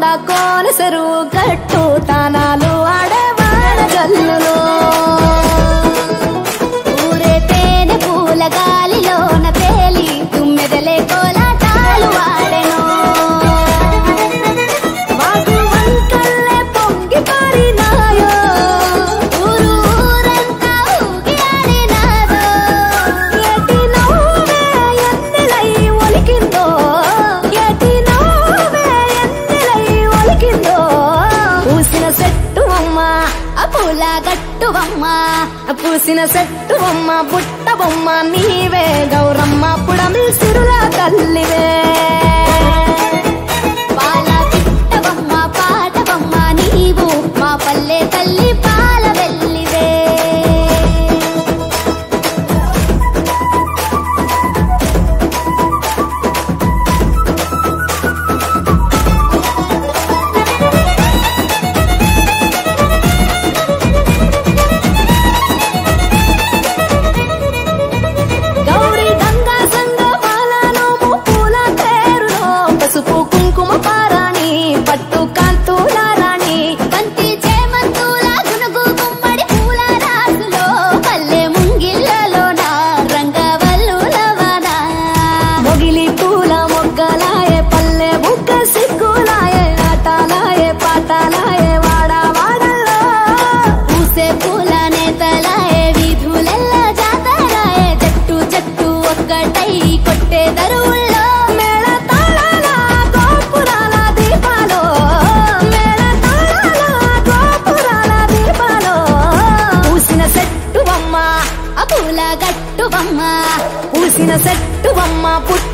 కోన చెరువు గట్టు తానాలు ఆడవాడ జల్లులో ఊరే తేనె పూల గాలిలోన తేలి తుమ్మెదలే కోలాటాలు వాడెను వాగు వంకల్లే పొంగి పారినాయో ఊరు ఊరంతా ఊగి ఆడినాదో ఎటి నవ్వే ఎన్నెలై ఒలికిందో ఎటి నవ్వే ఎన్నెలై ఒలికిందో పూసిన చెట్టు అమ్మ ఆ పూల గట్టువమ్మ ఆ పూసిన చెట్టు బొమ్మ పుట్ట బొమ్మ నీవే గౌరమ్మ పుడమి సిరుల తల్లివే పాల పిట్టవమ్మ పాటవమ్మ నీవు మా పల్లె తల్లి పాల వెల్లివే గౌరీ గంగా సంగ మాలనోము పూల తేరులో పసుపు కుంకుమ పారాణి పట్టు కాంతుల రాణి బంతి చేమంతుల గునుగు గుమ్మడి పూల రాసులో పల్లె ముంగిళ్ళలోన రంగవల్లులవన మొగిలి పూల మొగ్గలాయే పల్లె బుక్క సిగ్గులాయే ఆటలాయే పాటలాయే వాడ వాడల్లో పూసే పూల నేతలాయే వీధులెల్ల జాతరాయే జట్టు జట్టు ఒక్కటై కొట్టే దరువుల్లో మేళ తాళాల గోపురాల దీపాలో మేళ తాళాల గోపురాల దీపాలో పూసిన చెట్టు బొమ్మ ఆ పూల గట్టువమ్మ పూసిన చెట్టు బొమ్మ పుట్ట